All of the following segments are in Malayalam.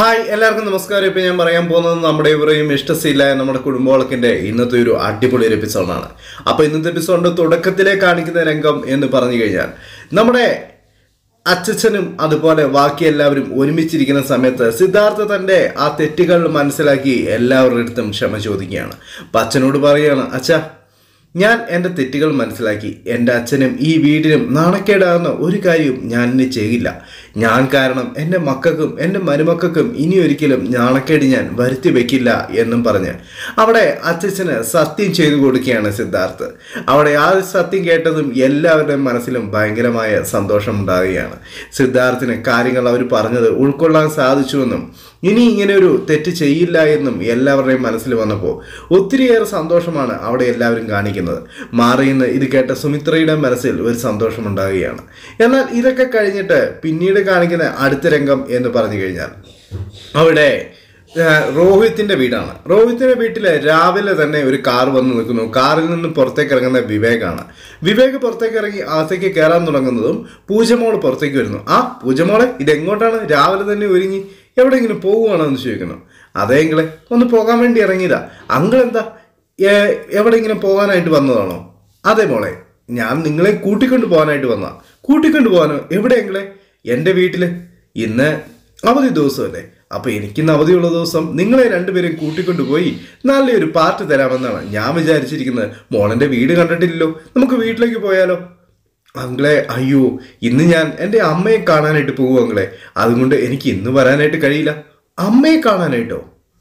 ഹായ് എല്ലാവർക്കും നമസ്കാരം ഇപ്പം ഞാൻ പറയാൻ പോകുന്നത് നമ്മുടെ ഇവരെയും ഇഷ്ടസില്ല നമ്മുടെ കുടുംബവളക്കിന്റെ ഇന്നത്തെ ഒരു അടിപൊളി ഒരു എപ്പിസോഡാണ് അപ്പോൾ ഇന്നത്തെ എപ്പിസോഡിന്റെ തുടക്കത്തിലെ കാണിക്കുന്ന രംഗം എന്ന് പറഞ്ഞു കഴിഞ്ഞാൽ നമ്മുടെ അച്ഛനും അതുപോലെ ബാക്കി എല്ലാവരും ഒരുമിച്ചിരിക്കുന്ന സമയത്ത് സിദ്ധാർത്ഥ തൻ്റെ ആ തെറ്റുകൾ മനസ്സിലാക്കി എല്ലാവരുടെ അടുത്തും ക്ഷമ ചോദിക്കുകയാണ് അപ്പം അച്ഛനോട് പറയുകയാണ് അച്ഛാ ഞാൻ എൻ്റെ തെറ്റുകൾ മനസ്സിലാക്കി എൻ്റെ അച്ഛനും ഈ വീടിനും നാണക്കേടാകുന്ന ഒരു കാര്യവും ഞാൻ ഇനി ചെയ്യില്ല ഞാൻ കാരണം എൻ്റെ മക്കൾക്കും എൻ്റെ മരുമക്കൾക്കും ഇനി ഒരിക്കലും നാണക്കേട് ഞാൻ വരുത്തി വെക്കില്ല എന്നും പറഞ്ഞ് അവിടെ അച്ഛന് സത്യം ചെയ്തു കൊടുക്കുകയാണ് സിദ്ധാർത്ഥ് അവിടെ ആ സത്യം കേട്ടതും എല്ലാവരുടെയും മനസ്സിലും ഭയങ്കരമായ സന്തോഷം ഉണ്ടാകുകയാണ് സിദ്ധാർത്ഥിന് കാര്യങ്ങൾ അവർ പറഞ്ഞത് ഉൾക്കൊള്ളാൻ സാധിച്ചുവെന്നും ഇനി ഇങ്ങനെ ഒരു തെറ്റ് ചെയ്യില്ല എന്നും എല്ലാവരുടെയും മനസ്സിൽ വന്നപ്പോൾ ഒത്തിരിയേറെ സന്തോഷമാണ് അവിടെ എല്ലാവരും കാണിക്കുന്നത് മാറിയെന്ന് ഇത് കേട്ട സുമിത്രയുടെ മനസ്സിൽ ഒരു സന്തോഷമുണ്ടാകുകയാണ് എന്നാൽ ഇതൊക്കെ കഴിഞ്ഞിട്ട് പിന്നീട് കാണിക്കുന്ന അടുത്ത രംഗം എന്ന് പറഞ്ഞു കഴിഞ്ഞാൽ അവിടെ ആ, റോഹിത്തിന്റെ വീടാണ് റോഹിത്തിന്റെ വീട്ടിൽ രാവിലെ തന്നെ ഒരു കാർ വന്ന് നിൽക്കുന്നു കാറിൽ നിന്ന് പുറത്തേക്ക് ഇറങ്ങുന്ന വിവേകാണ് വിവേക് പുറത്തേക്ക് ഇറങ്ങി അകത്തേക്ക് കയറാൻ തുടങ്ങുന്നതും പൂജമോള് പുറത്തേക്ക് വരുന്നു ആ പൂജമോളെ ഇതെങ്ങോട്ടാണ് രാവിലെ തന്നെ ഒരുങ്ങി എവിടെയെങ്കിലും പോകുവാണോ എന്ന് ചോദിക്കുന്നു അതേ എങ്കിലെ ഒന്ന് പോകാൻ വേണ്ടി ഇറങ്ങിയതാ അങ്കിൾ എന്താ ഏ- എവിടെയെങ്കിലും പോകാനായിട്ട് വന്നതാണോ അതെ മോളെ ഞാൻ നിങ്ങളെ കൂട്ടിക്കൊണ്ട് പോകാനായിട്ട് വന്നതാ കൂട്ടിക്കൊണ്ട് പോകാനോ എവിടെയെങ്കിലെ എൻ്റെ വീട്ടിൽ ഇന്ന് അവധി ദിവസമല്ലേ അപ്പൊ എനിക്കിന്ന് അവധിയുള്ള ദിവസം നിങ്ങളെ രണ്ടുപേരും കൂട്ടിക്കൊണ്ടു പോയി നല്ലൊരു പാർട്ടി തരാമെന്നാണ് ഞാൻ വിചാരിച്ചിരിക്കുന്നത് മോളന്റെ വീട് കണ്ടിട്ടില്ലല്ലോ നമുക്ക് വീട്ടിലേക്ക് പോയാലോ അങ്കിളെ അയ്യോ ഇന്ന് ഞാൻ എൻ്റെ അമ്മയെ കാണാനായിട്ട് പോകും അങ്കിളെ അതുകൊണ്ട് എനിക്ക് ഇന്ന് വരാനായിട്ട് കഴിയില്ല അമ്മയെ കാണാനായിട്ടോ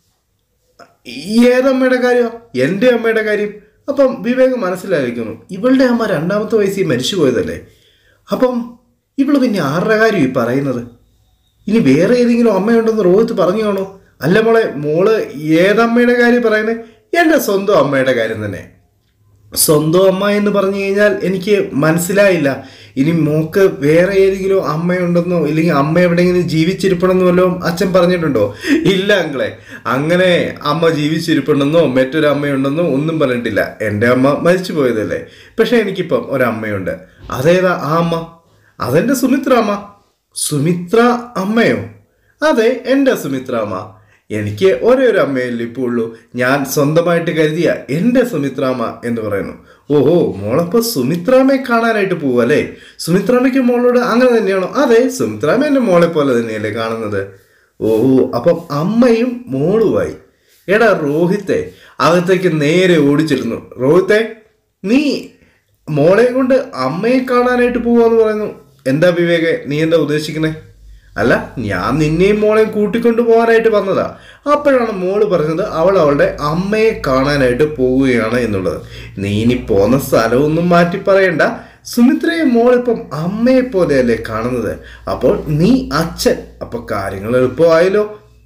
ഏതമ്മയുടെ കാര്യമാ എൻ്റെ അമ്മയുടെ കാര്യം അപ്പം വിവേക് മനസ്സിലായിരിക്കുന്നു ഇവളുടെ അമ്മ രണ്ടാമത്തെ വയസ്സിൽ മരിച്ചു പോയതല്ലേ അപ്പം ഇവള് പിന്നെ ആരുടെ കാര്യം ഈ പറയുന്നത് ഇനി വേറെ ഏതെങ്കിലും അമ്മയുണ്ടെന്ന് റോഹിത്ത് പറഞ്ഞു കാണോ അല്ല മോളെ മോള് ഏതമ്മയുടെ കാര്യം പറയുന്നത് എൻ്റെ സ്വന്തം അമ്മയുടെ കാര്യം തന്നെ സ്വന്തം അമ്മ എന്ന് പറഞ്ഞു കഴിഞ്ഞാൽ എനിക്ക് മനസ്സിലായില്ല ഇനി മോക്ക് വേറെ ഏതെങ്കിലും അമ്മയുണ്ടെന്നോ ഇല്ലെങ്കിൽ അമ്മ എവിടെയെങ്കിലും ജീവിച്ചിരിപ്പണമെന്നോ വല്ലതും അച്ഛൻ പറഞ്ഞിട്ടുണ്ടോ ഇല്ല അങ്ങളെ അങ്ങനെ അമ്മ ജീവിച്ചിരിപ്പുണ്ടെന്നോ മറ്റൊരു അമ്മയുണ്ടെന്നോ ഒന്നും പറഞ്ഞിട്ടില്ല എൻ്റെ അമ്മ മരിച്ചു പോയതല്ലേ പക്ഷെ എനിക്കിപ്പം ഒരമ്മയുണ്ട് അതേതാ ആ അമ്മ അതെൻ്റെ സുമിത്ര അമ്മ സുമിത്ര അമ്മയോ അതെ എൻ്റെ സുമിത്ര അമ്മ എനിക്ക് ഒരേ ഒരു അമ്മയല്ലേ ഇപ്പോൾ ഉള്ളൂ ഞാൻ സ്വന്തമായിട്ട് കരുതിയ എൻ്റെ സുമിത്രാമ്മ എന്ന് പറയുന്നു ഓഹോ മോളപ്പോൾ സുമിത്രാമ്മയെ കാണാനായിട്ട് പോവല്ലേ സുമിത്രാമ്മയ്ക്ക് മോളോട് അങ്ങനെ തന്നെയാണോ അതെ സുമിത്രാമ്മ എൻ്റെ മോളെ പോലെ തന്നെയല്ലേ കാണുന്നത് ഓഹോ അപ്പം അമ്മയും മോളുമായി എടാ രോഹിത്തെ അകത്തേക്ക് നേരെ ഓടിച്ചിരുന്നു രോഹിത്തെ നീ മോളെ കൊണ്ട് അമ്മയെ കാണാനായിട്ട് പോവാന്ന് പറയുന്നു എന്താ വിവേകെ നീ എന്താ ഉദ്ദേശിക്കുന്നത് അല്ല ഞാൻ നിന്നെയും മോളെയും കൂട്ടിക്കൊണ്ടു പോകാനായിട്ട് വന്നതാ അപ്പോഴാണ് മോള് പറഞ്ഞത് അവൾ അവളുടെ അമ്മയെ കാണാനായിട്ട് പോവുകയാണ് എന്നുള്ളത് നീ ഇനി പോന്ന സ്ഥലമൊന്നും മാറ്റി പറയണ്ട സുമിത്രയെ മോളിപ്പം അമ്മയെ പോലെയല്ലേ കാണുന്നത് അപ്പോൾ നീ അച്ഛൻ അപ്പൊ കാര്യങ്ങൾ എളുപ്പമായല്ലോ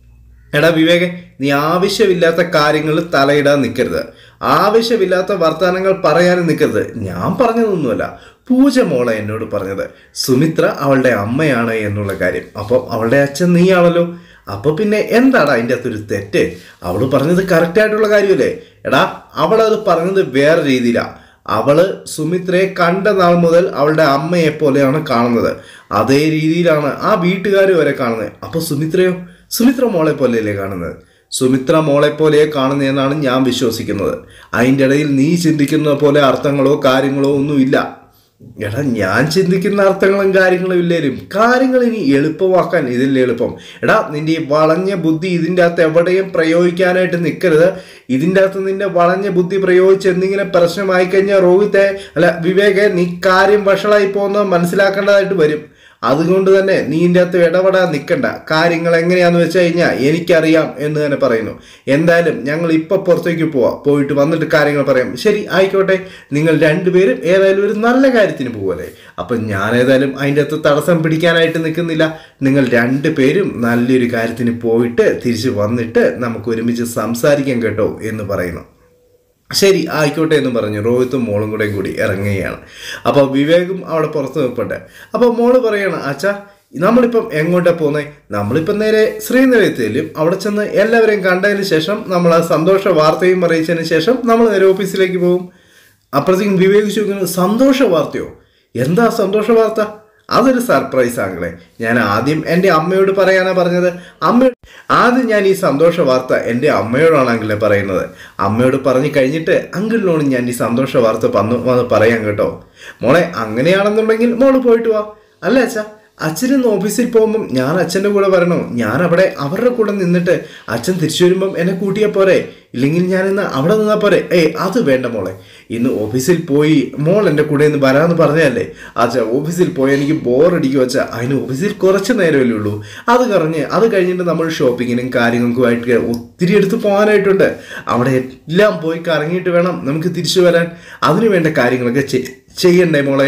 എടാ വിവേകെ നീ ആവശ്യമില്ലാത്ത കാര്യങ്ങളിൽ തലയിടാൻ നിൽക്കരുത് ആവശ്യമില്ലാത്ത വർത്തമാനങ്ങൾ പറയാനും നിൽക്കരുത് ഞാൻ പറഞ്ഞതൊന്നുമല്ല പൂജ മോളെ എന്നോട് പറഞ്ഞത് സുമിത്ര അവളുടെ അമ്മയാണ് എന്നുള്ള കാര്യം അപ്പം അവളുടെ അച്ഛൻ നീയാണല്ലോ അപ്പൊ പിന്നെ എന്താണ് അതിൻ്റെ അകത്തൊരു തെറ്റ് അവള് പറഞ്ഞത് കറക്റ്റ് ആയിട്ടുള്ള കാര്യമല്ലേ എടാ അവളത് പറഞ്ഞത് വേറെ രീതിയിലാണ് അവള് സുമിത്രയെ കണ്ട നാൾ മുതൽ അവളുടെ അമ്മയെ പോലെയാണ് കാണുന്നത് അതേ രീതിയിലാണ് ആ വീട്ടുകാർ വരെ കാണുന്നത് അപ്പൊ സുമിത്രയോ സുമിത്ര മോളെ പോലെയല്ലേ കാണുന്നത് സുമിത്ര മോളെ പോലെ കാണുന്നതെന്നാണ് ഞാൻ വിശ്വസിക്കുന്നത് അതിൻ്റെ ഇടയിൽ നീ ചിന്തിക്കുന്ന പോലെ അർത്ഥങ്ങളോ കാര്യങ്ങളോ ഒന്നുമില്ല എടാ ഞാൻ ചിന്തിക്കുന്ന അർത്ഥങ്ങളും കാര്യങ്ങളും ഇല്ലേലും കാര്യങ്ങൾ ഇനി എളുപ്പമാക്കാൻ ഇതിൽ എളുപ്പം എടാ നിന്റെ ഈ വളഞ്ഞ ബുദ്ധി ഇതിൻ്റെ അകത്ത് എവിടെയും പ്രയോഗിക്കാനായിട്ട് നിൽക്കരുത് ഇതിൻ്റെ അകത്ത് നിന്റെ വളഞ്ഞ ബുദ്ധി പ്രയോഗിച്ച് എന്തെങ്കിലും പ്രശ്നമായി കഴിഞ്ഞാൽ രോഹിത്തെ അല്ല വിവേകെ നീ കാര്യം വഷളായി പോകുന്നത് മനസ്സിലാക്കേണ്ടതായിട്ട് വരും അതുകൊണ്ട് തന്നെ നീ ഇതിൻ്റെ അകത്ത് ഇടപെടാൻ നിൽക്കണ്ട കാര്യങ്ങൾ എങ്ങനെയാന്ന് വെച്ച് കഴിഞ്ഞാൽ എനിക്കറിയാം എന്ന് തന്നെ പറയുന്നു എന്തായാലും ഞങ്ങൾ ഇപ്പൊ പുറത്തേക്ക് പോവാം പോയിട്ട് വന്നിട്ട് കാര്യങ്ങൾ പറയാം ശരി ആയിക്കോട്ടെ നിങ്ങൾ രണ്ടുപേരും ഏതായാലും ഒരു നല്ല കാര്യത്തിന് പോവല്ലേ അപ്പം ഞാൻ ഏതായാലും അതിൻ്റെ അകത്ത് തടസ്സം പിടിക്കാനായിട്ട് നിൽക്കുന്നില്ല നിങ്ങൾ രണ്ടുപേരും നല്ലൊരു കാര്യത്തിന് പോയിട്ട് തിരിച്ച് വന്നിട്ട് നമുക്ക് ഒരുമിച്ച് സംസാരിക്കാം കേട്ടോ എന്ന് പറയുന്നു ശരി ആയിക്കോട്ടെ എന്ന് പറഞ്ഞു രോഹിത്തും മോളും കൂടെയും കൂടി ഇറങ്ങുകയാണ് അപ്പോൾ വിവേകും അവിടെ പുറത്ത് നിൽപ്പുണ്ട് അപ്പോൾ മോള് പറയാണ് അച്ഛാ നമ്മളിപ്പം എങ്ങോട്ടാ പോകുന്നത് നമ്മളിപ്പം നേരെ ശ്രീനിലയത്തിലും അവിടെ ചെന്ന് എല്ലാവരെയും കണ്ടതിന് ശേഷം നമ്മൾ ആ സന്തോഷ വാർത്തയും അറിയിച്ചതിന് ശേഷം നമ്മൾ നേരെ ഓഫീസിലേക്ക് പോകും അപ്പോഴത്തേക്കും വിവേക് ചോദിക്കുന്നത് സന്തോഷ വാർത്തയോ എന്താ സന്തോഷ വാർത്ത അതൊരു സർപ്രൈസ് ആങ്ങളെ ഞാൻ ആദ്യം എൻ്റെ അമ്മയോട് പറയാനാ പറഞ്ഞത് അമ്മ ആദ്യം ഞാൻ ഈ സന്തോഷ വാർത്ത എൻ്റെ അമ്മയോടാണ് അങ്കിളെ പറയുന്നത് അമ്മയോട് പറഞ്ഞു കഴിഞ്ഞിട്ട് അങ്കിളിനോട് ഞാൻ ഈ സന്തോഷ വാർത്ത വന്ന് വന്ന് പറയാം കേട്ടോ മോളെ അങ്ങനെയാണെന്നുണ്ടെങ്കിൽ മോള് പോയിട്ട് വാ അല്ല അച്ഛാ അച്ഛൻ ഇന്ന് ഓഫീസിൽ പോകുമ്പം ഞാൻ അച്ഛൻ്റെ കൂടെ വരണോ ഞാൻ അവിടെ അവരുടെ കൂടെ നിന്നിട്ട് അച്ഛൻ തിരിച്ചു വരുമ്പം എന്നെ കൂട്ടിയാൽ പോരെ ഇല്ലെങ്കിൽ ഞാൻ ഇന്ന് അവിടെ നിന്നാൽ പോരെ ഏയ് അത് വേണ്ട മോളെ ഇന്ന് ഓഫീസിൽ പോയി മോൾ എൻ്റെ കൂടെ ഇന്ന് വരാമെന്ന് പറഞ്ഞതല്ലേ അച്ഛാ ഓഫീസിൽ പോയി എനിക്ക് ബോറടിക്കും അച്ഛാ അതിന് ഓഫീസിൽ കുറച്ച് നേരമല്ലേ ഉള്ളൂ അത് കഴിഞ്ഞ് അത് കഴിഞ്ഞിട്ട് നമ്മൾ ഷോപ്പിങ്ങിനും കാര്യങ്ങൾക്കുമായിട്ട് ഒത്തിരി എടുത്ത് പോകാനായിട്ടുണ്ട് അവിടെ എല്ലാം പോയി കറങ്ങിയിട്ട് വേണം നമുക്ക് തിരിച്ചു വരാൻ അതിനു വേണ്ട കാര്യങ്ങളൊക്കെ ചെ- ചെയ്യണ്ടേ മോളെ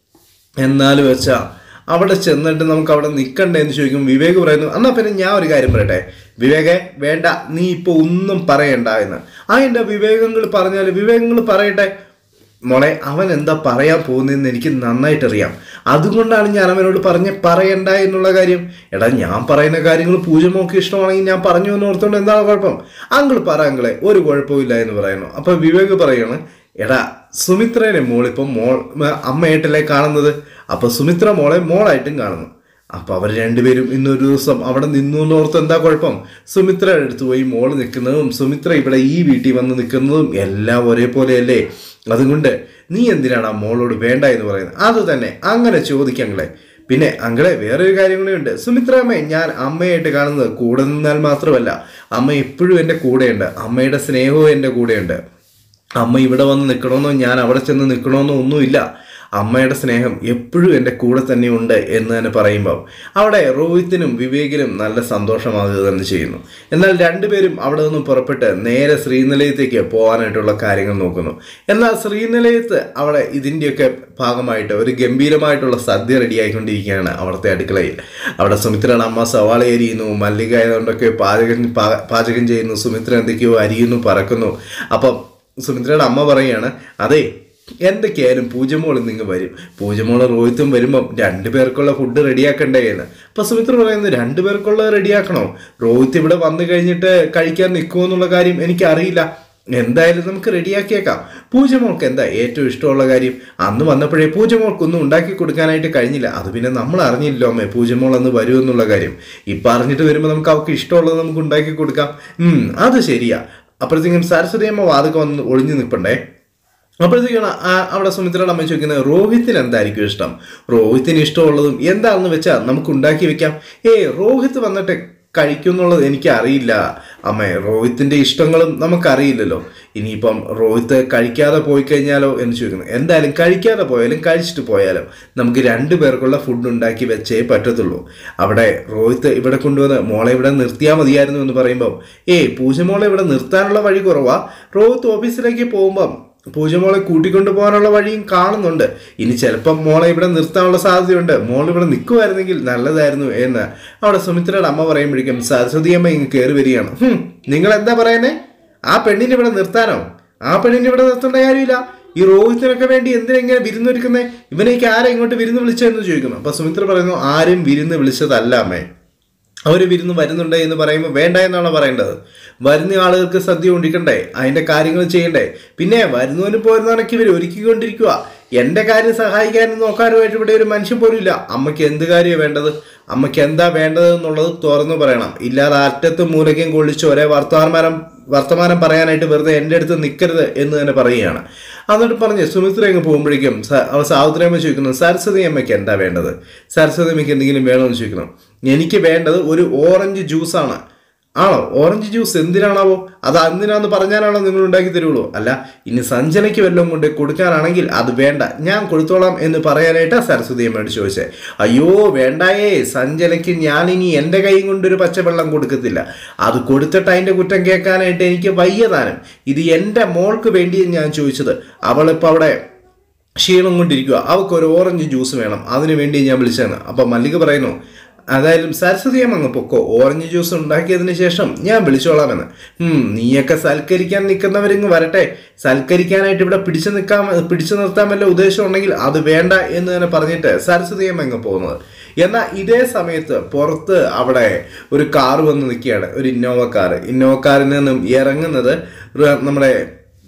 എന്നാലും വെച്ചാ അവിടെ ചെന്നിട്ട് നമുക്ക് അവിടെ നിൽക്കണ്ടേ എന്ന് ചോദിക്കും വിവേക് പറയുന്നു എന്നാ പിന്നെ ഞാൻ ഒരു കാര്യം പറയട്ടെ വിവേകെ വേണ്ട നീ ഇപ്പോൾ ഒന്നും പറയണ്ട എന്ന് ആ എൻ്റെ വിവേകങ്ങൾ പറഞ്ഞാൽ വിവേകങ്ങൾ പറയട്ടെ മോളെ അവൻ എന്താ പറയാൻ പോകുന്നതെന്ന് എനിക്ക് നന്നായിട്ട് അറിയാം അതുകൊണ്ടാണ് ഞാൻ അവനോട് പറഞ്ഞ് പറയണ്ട എന്നുള്ള കാര്യം എടാ ഞാൻ പറയുന്ന കാര്യങ്ങൾ പൂജമോക്ക് ഇഷ്ടമാണെങ്കിൽ ഞാൻ പറഞ്ഞു എന്ന് ഓർത്തുകൊണ്ട് എന്താണ് കുഴപ്പം അങ്കിൾ പറ അങ്കിളെ ഒരു കുഴപ്പമില്ല എന്ന് പറയുന്നു അപ്പൊ വിവേക് പറയാണ് എടാ സുമിത്രനെ മോളിപ്പം മോൾ മ- അമ്മയായിട്ടല്ലേ കാണുന്നത് അപ്പൊ സുമിത്ര മോളെ മോളായിട്ടും കാണുന്നു അപ്പൊ അവർ രണ്ടുപേരും ഇന്നൊരു ദിവസം അവിടെ നിന്നു എന്ന് ഓർത്ത് എന്താ കുഴപ്പം സുമിത്രയുടെ അടുത്ത് പോയി മോള് നിൽക്കുന്നതും സുമിത്ര ഇവിടെ ഈ വീട്ടിൽ വന്ന് നിൽക്കുന്നതും എല്ലാം ഒരേപോലെയല്ലേ അതുകൊണ്ട് നീ എന്തിനാണ് ആ മോളോട് വേണ്ട എന്ന് പറയുന്നത് അത് തന്നെ അങ്ങനെ ചോദിക്കങ്ങളെ പിന്നെ അങ്ങളെ വേറൊരു കാര്യം കൂടെ ഉണ്ട് സുമിത്രാമ്മ ഞാൻ അമ്മയായിട്ട് കാണുന്നത് കൂടെ നിന്നാൽ മാത്രമല്ല അമ്മ എപ്പോഴും എൻ്റെ കൂടെയുണ്ട് അമ്മയുടെ സ്നേഹവും എൻ്റെ കൂടെയുണ്ട് അമ്മ ഇവിടെ വന്ന് നിൽക്കണമെന്നോ ഞാൻ അവിടെ ചെന്ന് നിൽക്കണമെന്നോ ഒന്നുമില്ല അമ്മയുടെ സ്നേഹം എപ്പോഴും എൻ്റെ കൂടെ തന്നെ ഉണ്ട് എന്ന് തന്നെ പറയുമ്പോൾ അവിടെ റോഹിത്തിനും വിവേകിനും നല്ല സന്തോഷമാകുക തന്നെ ചെയ്യുന്നു എന്നാൽ രണ്ടുപേരും അവിടെ നിന്നും പുറപ്പെട്ട് നേരെ ശ്രീനിലയത്തേക്ക് പോകാനായിട്ടുള്ള കാര്യങ്ങൾ നോക്കുന്നു എന്നാൽ ശ്രീനിലയത്ത് അവിടെ ഇതിൻ്റെയൊക്കെ ഭാഗമായിട്ട് ഒരു ഗംഭീരമായിട്ടുള്ള സദ്യ റെഡിയായിക്കൊണ്ടിരിക്കുകയാണ് അവിടുത്തെ അടുക്കളയിൽ അവിടെ സുമിത്രയുടെ അമ്മ സവാള അരിയുന്നു മല്ലിക ആയതുകൊണ്ടൊക്കെ പാചകം പാ- പാചകം ചെയ്യുന്നു സുമിത്ര എന്തൊക്കെയോ അരിയുന്നു പറക്കുന്നു അപ്പം സുമിത്രയുടെ അമ്മ പറയുകയാണ് അതെ എന്തൊക്കെയായാലും പൂജമോൾ നിങ്ങൾ വരും പൂജമോള് റോഹിത്തും വരുമ്പം രണ്ടു പേർക്കുള്ള ഫുഡ് റെഡിയാക്കണ്ടേ എന്ന് അപ്പൊ സുമിത്ര പറയുന്നത് രണ്ടു പേർക്കുള്ളത് റെഡിയാക്കണോ റോഹിത്ത് ഇവിടെ വന്നു കഴിഞ്ഞിട്ട് കഴിക്കാൻ നിൽക്കുമോ എന്നുള്ള കാര്യം എനിക്കറിയില്ല എന്തായാലും നമുക്ക് റെഡിയാക്കിയേക്കാം പൂജമോൾക്ക് എന്താ ഏറ്റവും ഇഷ്ടമുള്ള കാര്യം അന്ന് വന്നപ്പോഴേ പൂജമോൾക്കൊന്നും ഉണ്ടാക്കി കൊടുക്കാനായിട്ട് കഴിഞ്ഞില്ല അത് പിന്നെ നമ്മൾ അറിഞ്ഞില്ലോ അമ്മേ പൂജമോൾ അന്ന് വരുമെന്നുള്ള കാര്യം ഇപ്പം അറിഞ്ഞിട്ട് വരുമ്പോൾ നമുക്ക് അവർക്ക് ഇഷ്ടമുള്ളത് നമുക്ക് ഉണ്ടാക്കി കൊടുക്കാം ഉം അത് ശരിയാ അപ്പോഴത്തേക്കും സരസ്വതി അമ്മ വാതൊക്കെ വന്ന് ഒളിഞ്ഞു നിൽപ്പണ്ടേ അപ്പോഴത്തേക്കാണ് ആ- അവിടെ സുമിത്രയുടെ അമ്മ ചോദിക്കുന്നത് റോഹിത്തിന് എന്തായിരിക്കും ഇഷ്ടം റോഹിത്തിന് ഇഷ്ടമുള്ളതും എന്താണെന്ന് വെച്ചാൽ നമുക്ക് ഉണ്ടാക്കി വെക്കാം ഏ റോഹിത്ത് വന്നിട്ട് കഴിക്കുന്നുള്ളത് എനിക്ക് അറിയില്ല അമ്മേ റോഹിത്തിന്റെ ഇഷ്ടങ്ങളും നമുക്കറിയില്ലല്ലോ ഇനിയിപ്പം റോഹിത്ത് കഴിക്കാതെ പോയി കഴിഞ്ഞാലോ എന്ന് ചോദിക്കുന്നു എന്തായാലും കഴിക്കാതെ പോയാലും കഴിച്ചിട്ട് പോയാലും നമുക്ക് രണ്ടു പേർക്കുള്ള ഫുഡ് ഉണ്ടാക്കി വെച്ചേ പറ്റത്തുള്ളൂ അവിടെ റോഹിത്ത് ഇവിടെ കൊണ്ടുവന്ന് മോളെ ഇവിടെ നിർത്തിയാൽ മതിയായിരുന്നു എന്ന് പറയുമ്പോൾ ഏയ് പൂജമോളെ ഇവിടെ നിർത്താനുള്ള വഴി കുറവാ റോഹിത്ത് ഓഫീസിലേക്ക് പോകുമ്പം പൂജമോളെ കൂട്ടിക്കൊണ്ടു പോകാനുള്ള വഴിയും കാണുന്നുണ്ട് ഇനി ചിലപ്പം മോളെ ഇവിടെ നിർത്താനുള്ള സാധ്യതയുണ്ട് മോൾ ഇവിടെ നിൽക്കുമായിരുന്നെങ്കിൽ നല്ലതായിരുന്നു എന്ന് അവിടെ സുമിത്രയുടെ അമ്മ പറയുമ്പോഴേക്കും സരസ്വതി അമ്മ ഇങ്ങ് കയറി വരികയാണ് "ഹും, നിങ്ങൾ എന്താ പറയുന്നേ ആ പെണ്ണിനെ ഇവിടെ നിർത്താനോ ആ പെണ്ണിനെ ഇവിടെ നിർത്തേണ്ട കാര്യമില്ല ഈ റോഹിത്തിനൊക്കെ വേണ്ടി എന്തിനാ ഇങ്ങനെ വിരുന്നൊരുക്കുന്നേ ഇവനേക്ക് ആരാ ഇങ്ങോട്ട് വിരുന്ന് വിളിച്ചതെന്ന് ചോദിക്കുന്നു അപ്പൊ സുമിത്ര പറയുന്നു ആരും വിരുന്ന് വിളിച്ചതല്ല അമ്മേ അവർ വിരുന്ന് വരുന്നുണ്ട് എന്ന് പറയുമ്പോൾ വേണ്ട എന്നാണ് പറയേണ്ടത് വരുന്ന ആളുകൾക്ക് സദ്യ ഉണ്ടിക്കണ്ടേ അതിന്റെ കാര്യങ്ങൾ ചെയ്യണ്ടേ പിന്നെ വരുന്നവനും പോരുന്നവനൊക്കെ ഇവർ ഒരുക്കിക്കൊണ്ടിരിക്കുക എന്റെ കാര്യം സഹായിക്കാനും നോക്കാനുമായിട്ട് ഇവിടെ ഒരു മനുഷ്യൻ പോലും ഇല്ല അമ്മയ്ക്ക് എന്ത് കാര്യമാണ് വേണ്ടത് അമ്മയ്ക്ക് എന്താ വേണ്ടത് എന്നുള്ളത് തുറന്നു പറയണം ഇല്ലാതെ അറ്റത്തും മൂലയ്ക്കും കൊള്ളിച്ച് ഒരേ വർത്തമാനം വർത്തമാനം പറയാനായിട്ട് വെറുതെ എൻ്റെ അടുത്ത് നിൽക്കരുത് എന്ന് തന്നെ പറയുകയാണ് എന്നിട്ട് പറഞ്ഞ് സുമിത്ര അങ്ങ് പോകുമ്പോഴേക്കും സ- അവൾ സാവിത്രി അമ്മ ചോദിക്കുന്നു സരസ്വതി അമ്മയ്ക്ക് എന്താ വേണ്ടത് സരസ്വതി അമ്മയ്ക്ക് എന്തെങ്കിലും വേണമെന്ന് ചോദിക്കുന്നു എനിക്ക് വേണ്ടത് ഒരു ഓറഞ്ച് ജ്യൂസാണ് ആണോ ഓറഞ്ച് ജ്യൂസ് എന്തിനാണാവോ അത് എന്തിനാന്ന് പറഞ്ഞാലാണോ നിങ്ങൾ ഉണ്ടാക്കി തരുള്ളൂ അല്ല ഇനി സഞ്ജനയ്ക്ക് വല്ലതും കൊണ്ട് കൊടുക്കാനാണെങ്കിൽ അത് വേണ്ട ഞാൻ കൊടുത്തോളാം എന്ന് പറയാനായിട്ടാ സരസ്വതി അമ്മയോട് ചോദിച്ചേ അയ്യോ വേണ്ടായേ സഞ്ജനയ്ക്ക് ഞാൻ ഇനി എൻ്റെ കൈ കൊണ്ടൊരു പച്ചവെള്ളം കൊടുക്കത്തില്ല അത് കൊടുത്തിട്ട് അതിൻ്റെ കുറ്റം കേൾക്കാനായിട്ട് എനിക്ക് വയ്യതാനും ഇത് എൻ്റെ മോൾക്ക് വേണ്ടിയാണ് ഞാൻ ചോദിച്ചത് അവളിപ്പോൾ അവിടെ ക്ഷീണം കൊണ്ടിരിക്കുക അവൾക്ക് ഒരു ഓറഞ്ച് ജ്യൂസ് വേണം അതിനു വേണ്ടി ഞാൻ വിളിച്ചതാണ് അപ്പം മല്ലിക പറയുന്നു അതായാലും സരസ്വതി അമ്മ അങ്ങ് പൊക്കോ ഓറഞ്ച് ജ്യൂസ് ഉണ്ടാക്കിയതിന് ശേഷം ഞാൻ വിളിച്ചോളാമെന്ന് ഉം നീയൊക്കെ സൽക്കരിക്കാൻ നിൽക്കുന്നവരിങ്ങ് വരട്ടെ സൽക്കരിക്കാനായിട്ട് ഇവിടെ പിടിച്ചു നിൽക്കാൻ പിടിച്ചു നിർത്താൻ വല്ല ഉദ്ദേശം ഉണ്ടെങ്കിൽ അത് വേണ്ട എന്ന് തന്നെ പറഞ്ഞിട്ട് സരസ്വതി അമ്മ അങ്ങ് പോകുന്നത് എന്നാൽ ഇതേ സമയത്ത് പുറത്ത് അവിടെ ഒരു കാർ വന്ന് നിൽക്കുകയാണ് ഒരു ഇന്നോവ കാർ ഇന്നോവ കാറിൽ നിന്നും ഇറങ്ങുന്നത് ര- നമ്മുടെ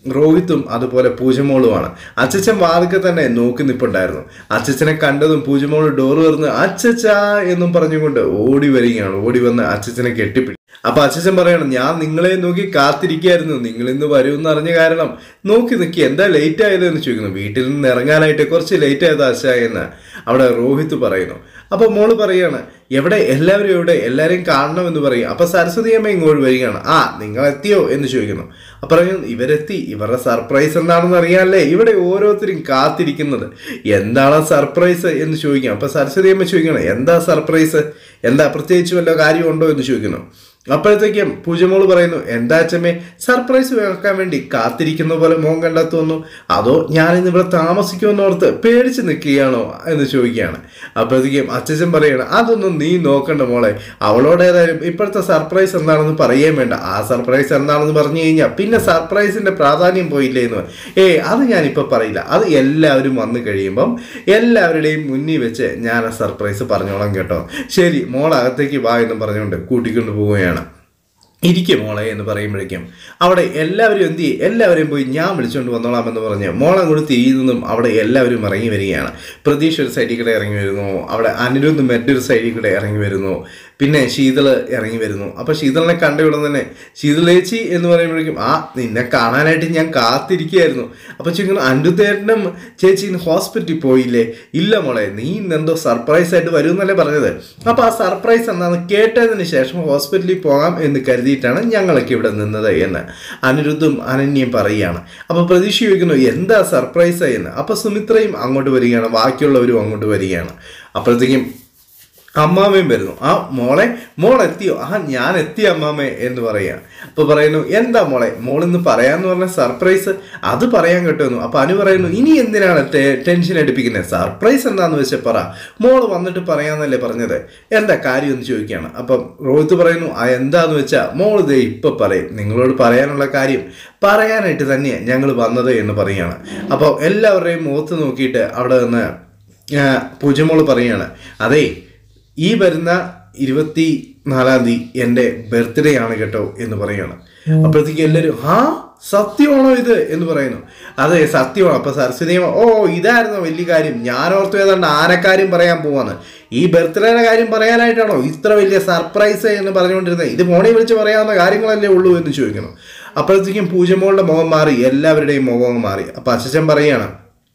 റോഹിത്തും അതുപോലെ പൂജമോളുമാണ് അച്ചച്ചൻ വാതിക്കെ തന്നെ നോക്കി നിപ്പുണ്ടായിരുന്നു അച്ചച്ചനെ കണ്ടതും പൂജമോള് ഡോറ് തുറന്ന് അച്ചച്ച എന്നും പറഞ്ഞുകൊണ്ട് ഓടി വരികയാണ് ഓടി വന്ന് അച്ചച്ചനെ കെട്ടിപ്പിടി അപ്പൊ അച്ഛൻ പറയണം ഞാൻ നിങ്ങളെ നോക്കി കാത്തിരിക്കായിരുന്നു നിങ്ങൾ ഇന്ന് വരുമെന്ന് അറിഞ്ഞ കാരണം നോക്കി നിൽക്കി എന്താ ലേറ്റ് ആയത് എന്ന് ചോദിക്കുന്നു വീട്ടിൽ നിന്ന് ഇറങ്ങാനായിട്ട് കുറച്ച് ലേറ്റ് ആയത് അച്ഛ എന്ന് അവിടെ രോഹിത് പറയുന്നു അപ്പൊ മോള് പറയാണ് എവിടെ എല്ലാവരും എവിടെ എല്ലാവരെയും കാണണം എന്ന് പറയും അപ്പൊ സരസ്വതി അമ്മ ഇങ്ങോട്ട് വരികയാണ് ആ നിങ്ങൾ എത്തിയോ എന്ന് ചോദിക്കുന്നു അപ്പൊ പറയും ഇവരെത്തി ഇവരുടെ സർപ്രൈസ് എന്താണെന്ന് അറിയാമല്ലേ ഇവിടെ ഓരോരുത്തരും കാത്തിരിക്കുന്നത് എന്താണ് സർപ്രൈസ് എന്ന് ചോദിക്കാം അപ്പൊ സരസ്വതി അമ്മ ചോദിക്കണം എന്താ സർപ്രൈസ് എന്താ പ്രത്യേകിച്ച് വല്ല കാര്യമുണ്ടോ എന്ന് ചോദിക്കുന്നു അപ്പോഴത്തേക്കും പൂജമോള് പറയുന്നു എന്താ അച്ഛമ്മേ സർപ്രൈസ് വെക്കാൻ വേണ്ടി കാത്തിരിക്കുന്ന പോലെ മോൻ കണ്ടാ തോന്നുന്നു അതോ ഞാനിന്ന് ഇവിടെ താമസിക്കുമെന്ന് ഓർത്ത് പേടിച്ച് നിൽക്കുകയാണോ എന്ന് ചോദിക്കുകയാണ് അപ്പോഴത്തേക്കും അച്ഛൻ പറയണം അതൊന്നും നീ നോക്കണ്ട മോളെ അവളോട് ഏതായാലും ഇപ്പോഴത്തെ സർപ്രൈസ് എന്താണെന്ന് പറയുകയും വേണ്ട ആ സർപ്രൈസ് എന്താണെന്ന് പറഞ്ഞു കഴിഞ്ഞാൽ പിന്നെ സർപ്രൈസിന്റെ പ്രാധാന്യം പോയില്ലേ എന്ന് ഏ അത് ഞാനിപ്പോൾ പറയില്ല അത് എല്ലാവരും വന്നു കഴിയുമ്പം എല്ലാവരുടെയും മുന്നിൽ വെച്ച് ഞാൻ ആ സർപ്രൈസ് പറഞ്ഞോളാം കേട്ടോ ശരി മോൾ അകത്തേക്ക് വാ എന്ന് പറഞ്ഞുകൊണ്ട് കൂട്ടിക്കൊണ്ട് പോവുകയാണ് ഇരിക്കും മോളെ എന്ന് പറയുമ്പോഴേക്കും അവിടെ എല്ലാവരും എന്ത് ചെയ്യും എല്ലാവരെയും പോയി ഞാൻ വിളിച്ചുകൊണ്ട് വന്നോളാം എന്ന് പറഞ്ഞ് മോളങ്ങോട്ട് തിരിയുന്നതും അവിടെ എല്ലാവരും ഇറങ്ങി വരികയാണ് പ്രതീക്ഷ ഒരു സൈഡിൽ കൂടെ ഇറങ്ങി വരുന്നു അവിടെ അനിരുദ്ധ് മറ്റൊരു സൈഡിൽ കൂടെ ഇറങ്ങി വരുന്നു പിന്നെ ശീതൾ ഇറങ്ങി വരുന്നു അപ്പോൾ ശീതളിനെ കണ്ട ഉടൻ തന്നെ ശീതളേച്ചി എന്ന് പറയുമ്പോഴേക്കും ആ നിന്നെ കാണാനായിട്ട് ഞാൻ കാത്തിരിക്കുകയായിരുന്നു അപ്പോൾ ചോദിക്കുന്നു അനിരുദ്ധേട്ടനും ചേച്ചി ഇന്ന് ഹോസ്പിറ്റലിൽ പോയില്ലേ ഇല്ല മോളെ നീ ഇന്ന് എന്തോ സർപ്രൈസ് ആയിട്ട് വരുമെന്നല്ലേ പറഞ്ഞത് അപ്പോൾ ആ സർപ്രൈസ് എന്താണെന്ന് കേട്ടതിന് ശേഷം ഹോസ്പിറ്റലിൽ പോകാം എന്ന് കരുതിയിട്ടാണ് ഞങ്ങളൊക്കെ ഇവിടെ നിന്നത് എന്ന് അനിരുദ്ധും അനന്യയും പറയുകയാണ് അപ്പോൾ പ്രതീക്ഷ ചോദിക്കുന്നു എന്താ സർപ്രൈസ് എന്ന് അപ്പോൾ സുമിത്രയും അങ്ങോട്ട് വരികയാണ് ബാക്കിയുള്ളവരും അങ്ങോട്ട് വരികയാണ് അപ്പോഴത്തേക്കും അമ്മാമയും വരുന്നു ആ മോളെ മോൾ എത്തിയോ ആ ഞാൻ എത്തി അമ്മാമേ എന്ന് പറയാ അപ്പൊ പറയുന്നു എന്താ മോളെ മോൾ ഇന്ന് പറയാന്ന് പറഞ്ഞ സർപ്രൈസ് അത് പറയാൻ കിട്ടുന്നു അപ്പൊ അനു പറയുന്നു ഇനി എന്തിനാണ് ടെ- ടെൻഷൻ എടുപ്പിക്കുന്നത് സർപ്രൈസ് എന്താന്ന് വെച്ചാൽ പറ മോൾ വന്നിട്ട് പറയാന്നല്ലേ പറഞ്ഞത് എന്താ കാര്യം എന്ന് ചോദിക്കുകയാണ് അപ്പം റോഹിത് പറയുന്നു ആ എന്താന്ന് വെച്ചാൽ മോൾ ഇത് ഇപ്പൊ പറയും നിങ്ങളോട് പറയാനുള്ള കാര്യം പറയാനായിട്ട് തന്നെയാണ് ഞങ്ങൾ വന്നത് എന്ന് പറയുകയാണ് അപ്പോൾ എല്ലാവരുടെയും മുഖത്ത് നോക്കിയിട്ട് അവിടെ നിന്ന് ആ, പൂജമോള് പറയാണ് അതേ ഈ വരുന്ന ഇരുപത്തി നാലാം തീയതി എൻ്റെ ബർത്ത്ഡേ ആണ് കേട്ടോ എന്ന് പറയാണ് അപ്പോഴത്തേക്ക് എല്ലാവരും ആ സത്യമാണോ ഇത് എന്ന് പറയുന്നു അതെ സത്യമാണ് അപ്പൊ സരസ്വതി അമ്മ, ഓ ഇതായിരുന്നു വലിയ കാര്യം ഞാൻ ഓർത്തു ഏതാണ്ട് ആനക്കാര്യം പറയാൻ പോവാന്ന് ഈ ബർത്ത്ഡേയുടെ കാര്യം പറയാനായിട്ടാണോ ഇത്ര വലിയ സർപ്രൈസ് എന്ന് പറഞ്ഞുകൊണ്ടിരുന്നത് ഇത് ഫോണിൽ വിളിച്ച് പറയാവുന്ന കാര്യങ്ങളല്ലേ ഉള്ളൂ എന്ന് ചോദിക്കുന്നു അപ്പോഴത്തേക്കും പൂജമോളുടെ മുഖം മാറി എല്ലാവരുടെയും മുഖം മാറി അപ്പൊ അച്ഛൻ പറയാണ്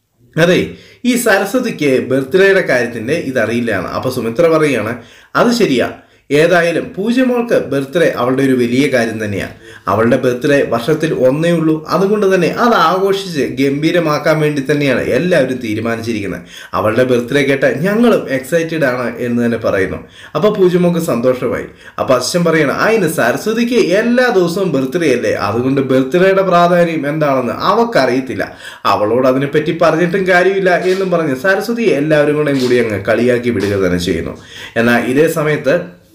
അതെ ഈ സരസ്വതിക്ക് ബർത്ത്ഡേയുടെ കാര്യത്തിന്റെ ഇതറിയില്ലാണ് അപ്പൊ സുമിത്ര പറയാണ് അത് ശരിയാ ഏതായാലും പൂജമോൾക്ക് ബർത്ത്ഡേ അവളുടെ ഒരു വലിയ കാര്യം തന്നെയാണ് അവളുടെ ബർത്ത്ഡേ വർഷത്തിൽ ഒന്നേ ഉള്ളൂ അതുകൊണ്ട് തന്നെ അത് ആഘോഷിച്ച് ഗംഭീരമാക്കാൻ വേണ്ടി തന്നെയാണ് എല്ലാവരും തീരുമാനിച്ചിരിക്കുന്നത് അവളുടെ ബർത്ത്ഡേ കേട്ട ഞങ്ങളും എക്സൈറ്റഡ് ആണ് എന്ന് തന്നെ പറയുന്നു അപ്പോൾ പൂജമോൾക്ക് സന്തോഷമായി അപ്പോൾ അച്ഛൻ പറയണം അതിന് സരസ്വതിക്ക് എല്ലാ ദിവസവും ബർത്ത്ഡേ അല്ലേ അതുകൊണ്ട് ബർത്ത്ഡേയുടെ പ്രാധാന്യം എന്താണെന്ന് അവക്കറിയത്തില്ല അവളോട് അതിനെപ്പറ്റി പറഞ്ഞിട്ടും കാര്യമില്ല എന്നും പറഞ്ഞ് സരസ്വതി എല്ലാവരും കൂടെയും കൂടി അങ്ങ് കളിയാക്കി വിടുക തന്നെ ചെയ്യുന്നു എന്നാൽ ഇതേ സമയത്ത്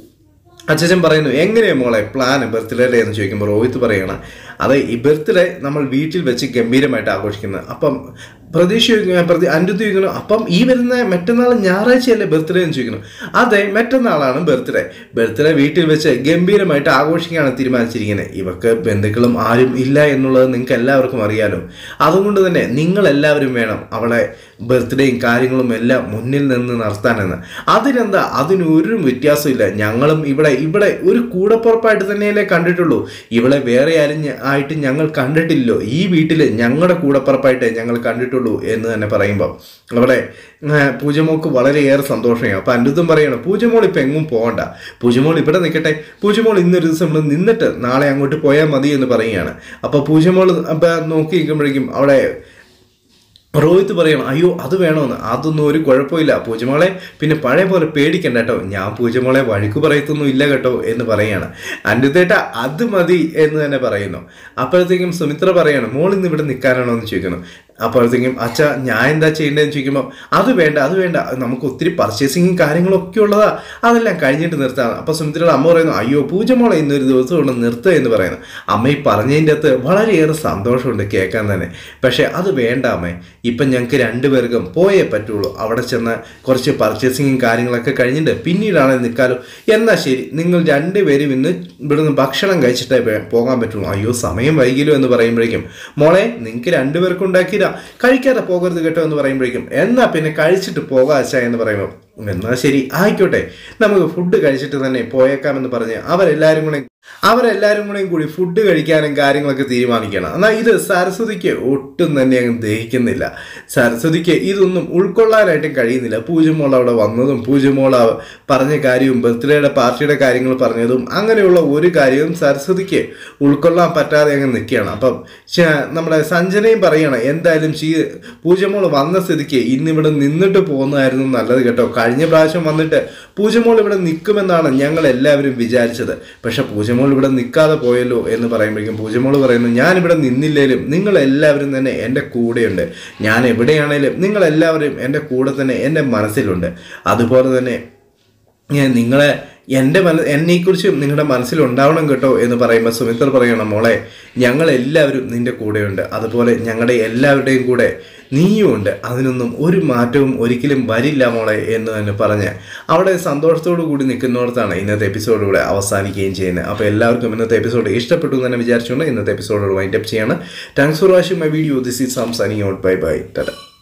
അച്ഛൻ പറയുന്നു എങ്ങനെയാ മോളെ പ്ലാൻ ബർത്ത്ഡേ എന്ന് ചോദിക്കുമ്പോൾ രോഹിത് പറയണം അതെ ഈ ബർത്ത്ഡേ നമ്മൾ വീട്ടിൽ വെച്ച് ഗംഭീരമായിട്ട് ആഘോഷിക്കുന്നത് അപ്പം പ്രതീക്ഷ ചോദിക്കുന്നു- പ്രതി അനിരുദ്ധ ചോദിക്കുന്നു അപ്പം ഈ വരുന്ന മറ്റന്നാൾ ഞായറാഴ്ചയല്ലേ ബർത്ത്ഡേ എന്ന് ചോദിക്കുന്നു അതെ മറ്റന്നാളാണ് ബർത്ത്ഡേ ബർത്ത്ഡേ വീട്ടിൽ വെച്ച് ഗംഭീരമായിട്ട് ആഘോഷിക്കാനാണ് തീരുമാനിച്ചിരിക്കുന്നത് ഇവർക്ക് ബന്ധുക്കളും ആരും ഇല്ല എന്നുള്ളത് നിങ്ങൾക്ക് എല്ലാവർക്കും അറിയാലോ അതുകൊണ്ട് തന്നെ നിങ്ങൾ എല്ലാവരും വേണം അവളെ ബർത്ത്ഡേയും കാര്യങ്ങളും എല്ലാം മുന്നിൽ നിന്ന് നടത്താനെന്ന് അതിനെന്താ അതിനൊരു വ്യത്യാസമില്ല ഞങ്ങളും ഇവിടെ ഇവിടെ ഒരു കൂടപ്പുറപ്പായിട്ട് തന്നെയല്ലേ കണ്ടിട്ടുള്ളൂ ഇവളെ വേറെ ആരും ഞ- ആയിട്ട് ഞങ്ങൾ കണ്ടിട്ടില്ലല്ലോ ഈ വീട്ടിൽ ഞങ്ങളുടെ കൂടപ്പുറപ്പായിട്ട് ഞങ്ങൾ കണ്ടിട്ടുള്ളൂ എന്ന് തന്നെ പറയുമ്പോൾ അവിടെ ആ, പൂജമോൾക്ക് വളരെയേറെ സന്തോഷമായി അപ്പൊ അനിരുദ്ധം പറയണം പൂജമോൾ ഇപ്പൊ എങ്ങും പോകണ്ട പൂജമോൾ ഇവിടെ നിൽക്കട്ടെ പൂജമോൾ ഇന്നൊരു ദിവസം ഇവിടെ നിന്നിട്ട് നാളെ അങ്ങോട്ട് പോയാൽ മതി എന്ന് പറയുകയാണ് അപ്പൊ പൂജമോൾ അപ്പൊ നോക്കി നിൽക്കുമ്പോഴേക്കും അവിടെ റോഹിത് പറയണം അയ്യോ അത് വേണമെന്ന് അതൊന്നും ഒരു കുഴപ്പമില്ല പൂജമോളെ പിന്നെ പഴയ പോലെ പേടിക്കണ്ട കേട്ടോ ഞാൻ പൂജമോളെ വഴുക്ക് പറയത്തൊന്നും ഇല്ല കേട്ടോ എന്ന് പറയാണ് അനിരുദ്ധേട്ട അത് മതി എന്ന് തന്നെ പറയുന്നു അപ്പോഴത്തേക്കും സുമിത്ര പറയാണ് മോൾ ഇന്ന് ഇവിടെ നിൽക്കാനാണോ എന്ന് ചോദിക്കുന്നു അപ്പോഴത്തേക്കും അച്ഛ ഞാൻ എന്താ ചെയ്യേണ്ടതെന്ന് ചോദിക്കുമ്പോൾ അത് വേണ്ട അത് വേണ്ട നമുക്ക് ഒത്തിരി പർച്ചേസിങ്ങും കാര്യങ്ങളൊക്കെ ഉള്ളതാ അതെല്ലാം കഴിഞ്ഞിട്ട് നിർത്താം അപ്പോൾ സുമിത്രയുടെ അമ്മ പറയുന്നു അയ്യോ പൂജമോളെ ഇന്നൊരു ദിവസം കൊണ്ട് നിർത്തുക എന്ന് പറയുന്നു അമ്മ ഈ പറഞ്ഞതിൻ്റെ അകത്ത് വളരെയേറെ സന്തോഷമുണ്ട് കേൾക്കാൻ തന്നെ പക്ഷേ അത് വേണ്ട അമ്മേ ഇപ്പം ഞങ്ങൾക്ക് രണ്ടുപേർക്കും പോയേ പറ്റുള്ളൂ അവിടെ ചെന്ന് കുറച്ച് പർച്ചേസിങ്ങും കാര്യങ്ങളൊക്കെ കഴിഞ്ഞിട്ട് പിന്നീടാണ് നിൽക്കാലോ എന്നാൽ ശരി നിങ്ങൾ രണ്ടുപേരും ഇന്ന് ഇവിടുന്ന് ഭക്ഷണം കഴിച്ചിട്ടേ പേ- പോകാൻ പറ്റുള്ളൂ അയ്യോ സമയം വൈകില്ലോ എന്ന് പറയുമ്പോഴേക്കും മോളെ നിങ്ങൾക്ക് രണ്ടുപേർക്കും ഉണ്ടാക്കിയില്ല കഴിക്കാതെ പോകരുത് കേട്ടോ എന്ന് പറയുമ്പോഴേക്കും എന്നാ പിന്നെ കഴിച്ചിട്ട് പോകാം അച്ഛ എന്ന് പറയുമ്പോൾ എന്നാൽ ശരി ആയിക്കോട്ടെ നമുക്ക് ഫുഡ് കഴിച്ചിട്ട് തന്നെ പോയേക്കാമെന്ന് പറഞ്ഞ് അവരെല്ലാവരും കൂടെ അവരെല്ലാവരും കൂടെയും കൂടി ഫുഡ് കഴിക്കാനും കാര്യങ്ങളൊക്കെ തീരുമാനിക്കണം എന്നാൽ ഇത് സരസ്വതിക്ക് ഒട്ടും തന്നെ അങ്ങ് ദഹിക്കുന്നില്ല സരസ്വതിക്ക് ഇതൊന്നും ഉൾക്കൊള്ളാനായിട്ടും കഴിയുന്നില്ല പൂജമോൾ അവിടെ വന്നതും പൂജമോൾ അവ- പറഞ്ഞ കാര്യവും ബർത്ത്ഡേയുടെ പാർട്ടിയുടെ കാര്യങ്ങൾ പറഞ്ഞതും അങ്ങനെയുള്ള ഒരു കാര്യവും സരസ്വതിക്ക് ഉൾക്കൊള്ളാൻ പറ്റാതെ അങ്ങ് നിൽക്കുകയാണ് അപ്പം ശ- നമ്മുടെ സഞ്ജനയും പറയണം എന്തായാലും ശീ പൂജമോൾ വന്ന സ്ഥിതിക്ക് ഇന്നിവിടെ നിന്നിട്ട് പോകുന്നതായിരുന്നു നല്ലത് കേട്ടോ കഴിഞ്ഞ പ്രാവശ്യം വന്നിട്ട് പൂജമോൾ ഇവിടെ നിൽക്കുമെന്നാണ് ഞങ്ങൾ എല്ലാവരും വിചാരിച്ചത് പക്ഷെ പൂജമോൾ ഇവിടെ നിൽക്കാതെ പോയല്ലോ എന്ന് പറയുമ്പോഴേക്കും പൂജമോൾ പറയുന്നു ഞാൻ ഇവിടെ നിന്നില്ലേലും നിങ്ങൾ എല്ലാവരും തന്നെ എൻ്റെ കൂടെയുണ്ട് ഞാൻ എവിടെയാണേലും നിങ്ങൾ എല്ലാവരും എൻ്റെ കൂടെ തന്നെ എൻ്റെ മനസ്സിലുണ്ട് അതുപോലെ തന്നെ ഞാൻ നിങ്ങളെ എൻ്റെ മന എന്നെക്കുറിച്ചും നിങ്ങളുടെ മനസ്സിൽ ഉണ്ടാവണം കേട്ടോ എന്ന് പറയുമ്പോൾ സുമിത്ര പറയണം മോളെ ഞങ്ങൾ എല്ലാവരും നിന്റെ കൂടെയുണ്ട് അതുപോലെ ഞങ്ങളുടെ എല്ലാവരുടെയും കൂടെ നീയും ഉണ്ട് അതിനൊന്നും ഒരു മാറ്റവും ഒരിക്കലും വരില്ല മോളെ എന്ന് തന്നെ പറഞ്ഞ് അവിടെ സന്തോഷത്തോടു കൂടി നിൽക്കുന്നിടത്താണ് ഇന്നത്തെ എപ്പിസോഡ് ഇവിടെ അവസാനിക്കുകയും ചെയ്യുന്നത് അപ്പോൾ എല്ലാവർക്കും ഇന്നത്തെ എപ്പിസോഡ് ഇഷ്ടപ്പെട്ടു എന്ന് തന്നെ വിചാരിച്ചുകൊണ്ട് ഇന്നത്തെ എപ്പിസോഡ് വൈൻഡപ്പ് ചെയ്യാണ് thanks for watching my video this is Sam signing out bye bye Tata